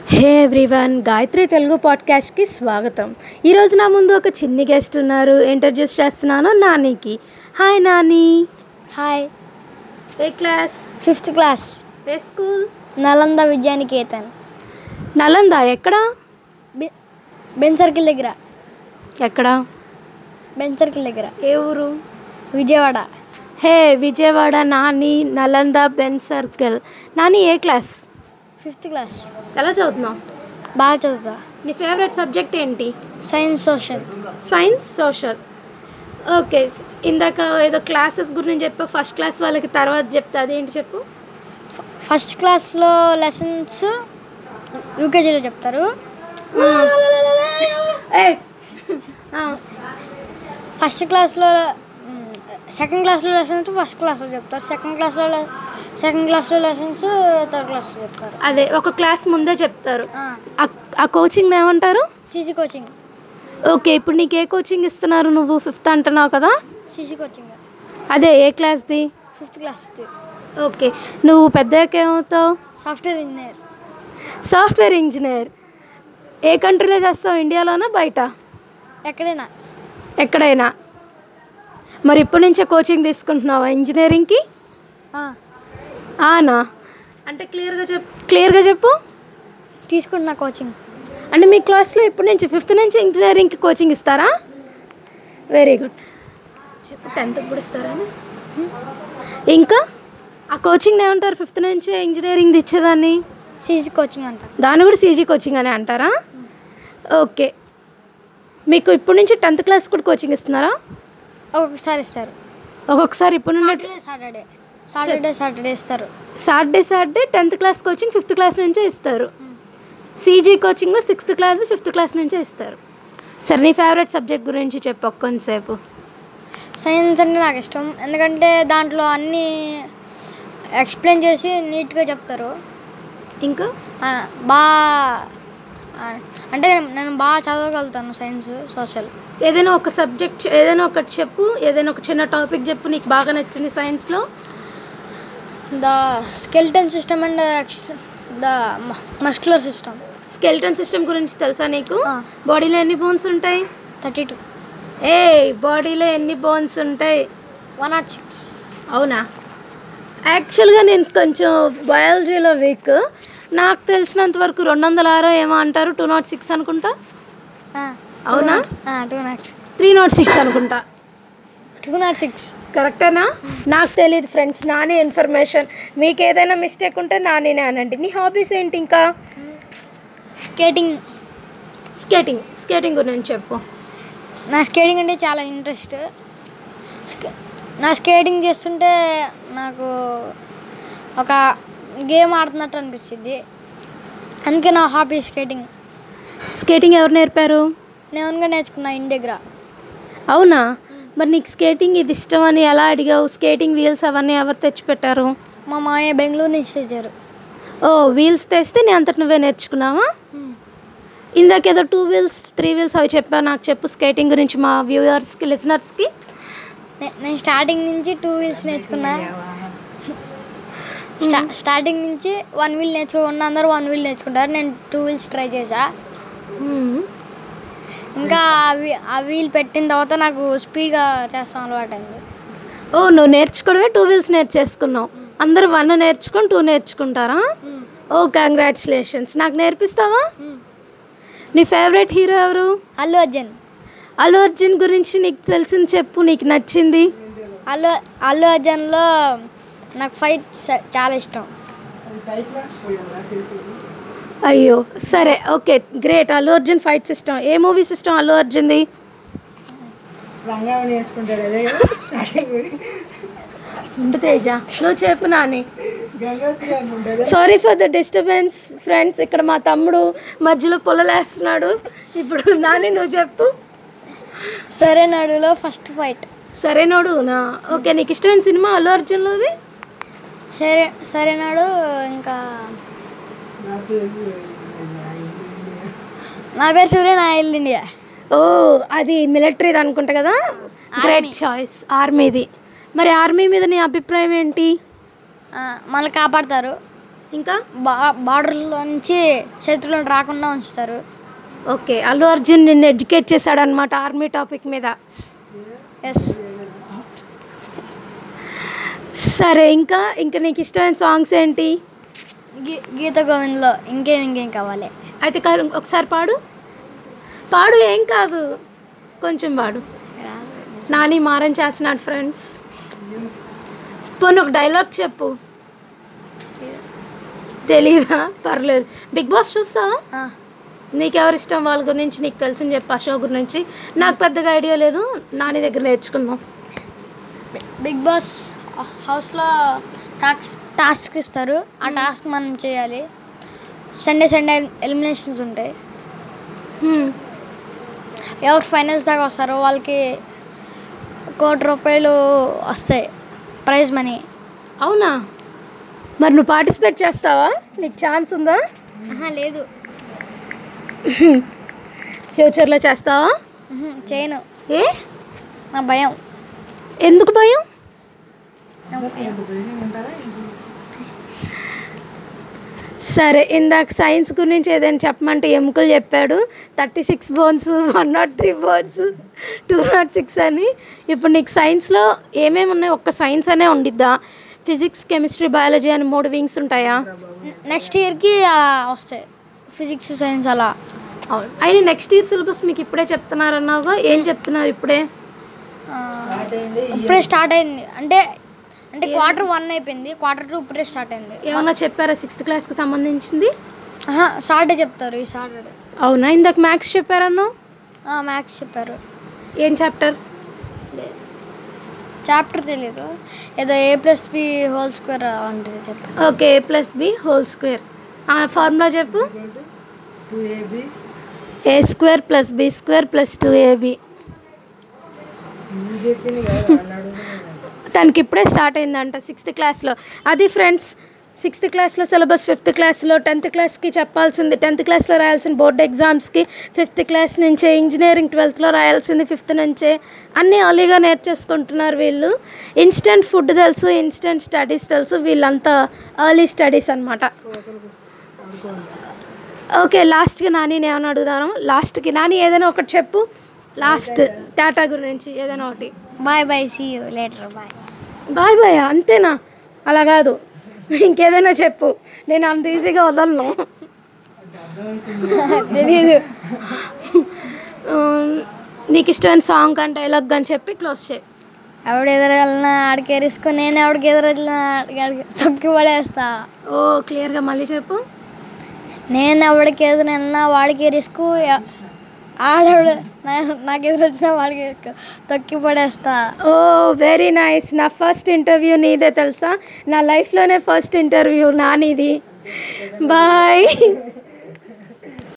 హే everyone Gayathri Telugu పాడ్కాస్ట్కి స్వాగతం ఈరోజు నా ముందు ఒక చిన్ని గెస్ట్ ఉన్నారు ఇంట్రడ్యూస్ చేస్తున్నాను నానికి హాయ్ నాని హాయ్ ఏ క్లాస్ ఫిఫ్త్ క్లాస్ ఏ స్కూల్ నలంద విద్యానికేతన్ నలంద ఎక్కడ బె బెన్ సర్కిల్ దగ్గర ఎక్కడ బెన్ సర్కిల్ దగ్గర ఏ ఊరు Vijayawada hey Vijayawada Nani Nalanda Benz circle Nani ఏ క్లాస్ ఫిఫ్త్ క్లాస్ ఎలా చదువుతున్నావు బాగా చదువుతా నీ ఫేవరెట్ సబ్జెక్ట్ ఏంటి science social science social okay ఇందాక ఏదో క్లాసెస్ గురించి చెప్పా ఫస్ట్ క్లాస్ వాళ్ళకి తర్వాత చెప్తా అదేంటి చెప్పు ఫస్ట్ క్లాస్లో లెసన్స్ యూకేజీలో చెప్తారు ఏ ఫస్ట్ క్లాస్లో సెకండ్ క్లాస్లో లెసన్స్ ఫస్ట్ క్లాస్లో చెప్తారు సెకండ్ క్లాస్లో సెకండ్ క్లాస్లో లెసన్స్ థర్డ్ క్లాస్లో చెప్తారు అదే ఒక క్లాస్ ముందే చెప్తారు ఆ- ఆ కోచింగ్ ఏమంటారు సీసీ కోచింగ్ ఓకే ఇప్పుడు నీకు ఏ కోచింగ్ ఇస్తున్నారు నువ్వు ఫిఫ్త్ అంటున్నావు కదా సీసీ కోచింగ్ అదే ఏ క్లాస్ది ఫిఫ్త్ క్లాస్ ఓకే నువ్వు పెద్దగా ఏమవుతావు సాఫ్ట్వేర్ ఇంజనీర్ సాఫ్ట్వేర్ ఇంజనీర్ ఏ కంట్రీలో చేస్తావు ఇండియాలోనా బయట ఎక్కడైనా ఎక్కడైనా మరి ఇప్పటి నుంచే కోచింగ్ తీసుకుంటున్నావా ఇంజనీరింగ్కి ఆ, ఆనా అంటే క్లియర్గా చెప్పు క్లియర్గా చెప్పు తీసుకుంటున్నా కోచింగ్ అంటే మీ క్లాస్లో ఇప్పటి నుంచి ఫిఫ్త్ నుంచి ఇంజనీరింగ్కి కోచింగ్ ఇస్తారా వెరీ గుడ్ చెప్పు టెన్త్ కూడా ఇస్తారా ఇంకా ఆ కోచింగ్ ఏమంటారు ఫిఫ్త్ నుంచి ఇంజనీరింగ్ ఇచ్చేదాన్ని సీసీ కోచింగ్ అంట దాన్ని కూడా సీజీ కోచింగ్ అని అంటారా ఓకే మీకు ఇప్పటి నుంచి టెన్త్ క్లాస్ కూడా కోచింగ్ ఇస్తున్నారా ఒక్కొక్కసారి ఇస్తారు ఒక్కొక్కసారి ఇప్పుడు నుండి సాటర్డే సాటర్డే సాటర్డే సాటర్డే ఇస్తారు Saturday Saturday tenth class coaching fifth class నుంచే ఇస్తారు సీజీ కోచింగ్లో సిక్స్త్ క్లాస్ ఫిఫ్త్ క్లాస్ నుంచే ఇస్తారు సరే నీ ఫేవరెట్ సబ్జెక్ట్ గురించి చెప్పు కొంతసేపు సైన్స్ అంటే నాకు ఇష్టం ఎందుకంటే దాంట్లో అన్నీ ఎక్స్ప్లెయిన్ చేసి నీట్గా చెప్తారు ఇంకా ఆ, బాగా ఆ, అంటే నేను- నేను బాగా చదవగలుగుతాను సైన్స్ సోషల్ ఏదైనా ఒక సబ్జెక్ట్ ఏదైనా ఒకటి చెప్పు ఏదైనా ఒక చిన్న టాపిక్ చెప్పు నీకు బాగా నచ్చింది సైన్స్లో the skeleton system and the muscular system skeleton system గురించి తెలుసా నీకు ఆ. బాడీలో ఎన్ని బోన్స్ ఉంటాయి థర్టీ టూ ఏ బాడీలో ఎన్ని బోన్స్ ఉంటాయి వన్ నాట్ సిక్స్ అవునా యాక్చువల్గా నేను కొంచెం బయాలజీలో వీక్ నాకు తెలిసినంత వరకు రెండు వందల ఆరో ఏమో అంటారు టూ నాట్ సిక్స్ అనుకుంటా అవునా? Two not six three not six అనుకుంటా టూ నాట్ సిక్స్ కరెక్టేనా నాకు తెలియదు ఫ్రెండ్స్ నాని ఇన్ఫర్మేషన్ మీకు ఏదైనా మిస్టేక్ ఉంటే నానినే అనండి నీ హాబీస్ ఏంటి ఇంకా స్కేటింగ్ స్కేటింగ్ స్కేటింగ్ గురించి చెప్పు నా స్కేటింగ్ అంటే చాలా ఇంట్రెస్ట్ స్కే- నా స్కేటింగ్ చేస్తుంటే నాకు ఒక గేమ్ ఆడుతున్నట్టు అనిపించింది అందుకే నా హాబీ స్కేటింగ్ స్కేటింగ్ ఎవరు నేర్పారు నేను ఓన్గా నేర్చుకున్నా ఇంటి దగ్గర అవునా మరి నీకు స్కేటింగ్ ఇది ఇష్టం అని ఎలా అడిగావు స్కేటింగ్ వీల్స్ అవన్నీ ఎవరు తెచ్చిపెట్టారు మా మాయ బెంగళూరు నుంచి తెచ్చారు ఓ వీల్స్ తెస్తే నీ అంతటి నువ్వే నేర్చుకున్నావా ఇందాక ఏదో టూ వీల్స్ త్రీ వీల్స్ అవి చెప్పావు నాకు చెప్పు స్కేటింగ్ గురించి మా వ్యూవర్స్కి లిజనర్స్కి నే- నేను స్టార్టింగ్ నుంచి టూ వీల్స్ నేర్చుకున్నా స్టా స్టార్టింగ్ నుంచి వన్ వీల్ నేర్చుకున్న అందరూ వన్ వీల్ నేర్చుకుంటారు నేను టూ వీల్స్ ట్రై చేసా ఇంకా ఆ వీ- ఆ వీల్ పెట్టిన తర్వాత నాకు స్పీడ్గా చేస్తాం అలవాటైంది ఓ నువ్వు నేర్చుకోవడమే టూ వీల్స్ నేర్చేసుకున్నావు అందరూ వన్ నేర్చుకొని టూ నేర్చుకుంటారా ఓ కంగ్రాచులేషన్స్ నాకు నేర్పిస్తావా నీ ఫేవరెట్ హీరో ఎవరు అల్లు అర్జున్ అల్లు అర్జున్ గురించి నీకు తెలిసింది చెప్పు నీకు నచ్చింది అల్లు అల్లు అర్జున్లో నాకు ఫైట్ చాలా ఇష్టం అయ్యో సరే okay great Allu Arjun fight system ఏ మూవీ సిస్టమ్ అల్లు అర్జున్ది రంగావని వేసుకుంటాడు అదే స్టార్టింగ్ ఉండు తేజ నువ్వు చెప్పు నాని గంగోత్రి అనుకుంటారు sorry for the disturbance friends ఇక్కడ మా తమ్ముడు మధ్యలో పొలలేస్తున్నాడు ఇప్పుడు నాని నువ్వు చెప్పు సరే నడులో ఫస్ట్ ఫైట్ సరేనోడు నా ఓకే నీకు ఇష్టమైన సినిమా అల్లు అర్జున్లోది సరే సరే నాడు ఇంకా నా పేరు నా పేరు సూర్య నా ఇల్లు ఇండియా ఓ అది మిలిటరీది అనుకుంటా కదా గ్రేట్ చాయిస్ ఆర్మీది మరి ఆర్మీ మీద నీ అభిప్రాయం ఏంటి మనల్ని కాపాడతారు ఇంకా బా బార్డర్లో నుంచి శత్రువులను రాకుండా ఉంచుతారు ఓకే అల్లు అర్జున్ నిన్ను ఎడ్యుకేట్ చేశాడనమాట ఆర్మీ టాపిక్ మీద ఎస్ సరే ఇంకా ఇంకా నీకు ఇష్టమైన సాంగ్స్ ఏంటి గీ గీత గోవింద్లో ఇంకేం ఇంకేం కావాలి అయితే కా- ఒకసారి పాడు పాడు ఏం కాదు కొంచెం పాడు నాని మారం చేస్తున్నాడు ఫ్రెండ్స్ పోనీ ఒక డైలాగ్ చెప్పు తెలీదా పర్లేదు బిగ్ బాస్ చూస్తావా ఆ, నీకెవరు ఇష్టం వాళ్ళ గురించి నీకు తెలిసింది చెప్పు అశోక్ గురించి నాకు పెద్దగా ఐడియా లేదు నాని దగ్గర నేర్చుకుందాం బిగ్ బాస్ హౌస్లో టాస్క్ టాస్క్ ఇస్తారు ఆ టాస్క్ మనం చేయాలి సండే సండే ఎలిమినేషన్స్ ఉంటాయి హ్మ్. ఎవరు ఫైనల్స్ దాకా వస్తారో వాళ్ళకి కోటి రూపాయలు వస్తాయి ప్రైజ్ మనీ అవునా మరి నువ్వు పార్టిసిపేట్ చేస్తావా నీకు ఛాన్స్ ఉందా లేదు ఫ్యూచర్లో చేస్తావా ఉహు, చేయను ఏ నా భయం ఎందుకు భయం సరే ఇందాక సైన్స్ గురించి ఏదైనా చెప్పమంటే ఎముకలు చెప్పాడు thirty six bones one nought three bones two not six అని ఇప్పుడు నీకు సైన్స్లో ఏమేమి ఉన్నాయి ఒక్క సైన్స్ అనే ఉండిద్దా ఫిజిక్స్ కెమిస్ట్రీ బయాలజీ అని మూడు వింగ్స్ ఉంటాయా నెక్స్ట్ ఇయర్కి వస్తాయి ఫిజిక్స్ సైన్స్ అలా అవును అయినా నెక్స్ట్ ఇయర్ సిలబస్ మీకు ఇప్పుడే చెప్తున్నారన్నావుగా ఏం చెప్తున్నారు ఇప్పుడే ఆ, ఇప్పుడే స్టార్ట్ అయింది అంటే అంటే క్వార్టర్ వన్ అయిపోయింది క్వార్టర్ టూ ఇప్పుడే స్టార్ట్ అయింది ఏమన్నా చెప్పారా సిక్స్త్ క్లాస్కి సంబంధించింది సాటర్డే చెప్తారు ఈ సాటర్డే అవునా ఇందాక మ్యాథ్స్ చెప్పారన్నావు మ్యాథ్స్ చెప్పారు ఏం చాప్టర్ చాప్టర్ తెలీదు ఏదో A plus B whole square వంటిది చెప్పారు okay A plus B whole square formula చెప్పు two AB A square plus B square plus two AB నువ్వు చెప్పింది కదా వాళ్ళు అడుగుతున్నాను తనకి ఇప్పుడే స్టార్ట్ అయిందంట సిక్స్త్ క్లాస్లో అది ఫ్రెండ్స్ సిక్స్త్ క్లాస్లో సిలబస్ ఫిఫ్త్ క్లాస్లో టెన్త్ క్లాస్కి చెప్పాల్సింది టెన్త్ క్లాస్లో రాయాల్సిన బోర్డ్ ఎగ్జామ్స్కి ఫిఫ్త్ క్లాస్ నుంచే ఇంజనీరింగ్ ట్వెల్త్లో రాయాల్సింది ఫిఫ్త్ నుంచే అన్నీ అలీగా నేర్చేసుకుంటున్నారు వీళ్ళు ఇన్స్టెంట్ ఫుడ్ తెలుసు ఇన్స్టెంట్ స్టడీస్ తెలుసు వీళ్ళంతా ఎర్లీ స్టడీస్ అనమాట ఓకే లాస్ట్కి నాని నేను ఏమైనా అడుగుదాను లాస్ట్కి నాని ఏదైనా ఒకటి చెప్పు లాస్ట్ టాటా గురించి ఏదైనా ఒకటి bye bye see you later bye bye bye అంతేనా అలా కాదు ఇంకేదైనా చెప్పు నేను అంత ఈజీగా వదలను తెలీదు ఉమ్, నీకు ఇష్టమైన సాంగ్ కానీ డైలాగ్ కానీ చెప్పి క్లోజ్ చేయి ఎవడు ఎదురెళ్ళినా ఆడికి ఎరుసుకొని నేను ఎవడికి ఎదురెళ్ళినా ఆడికి ఆడికి తొక్కి పడేస్తా ఓ క్లియర్గా మళ్ళీ చెప్పు నేను ఎవడికి ఎదురెళ్ళినా వాడికి ఎరుసుకు ఆడవిడ నాకు ఎదురు వచ్చినా వాడికి ఎరుకు. తొక్కి పడేస్తా ఓ వెరీ నైస్ నా ఫస్ట్ ఇంటర్వ్యూ నీదే తెలుసా నా లైఫ్లోనే ఫస్ట్ ఇంటర్వ్యూ నానిది బాయ్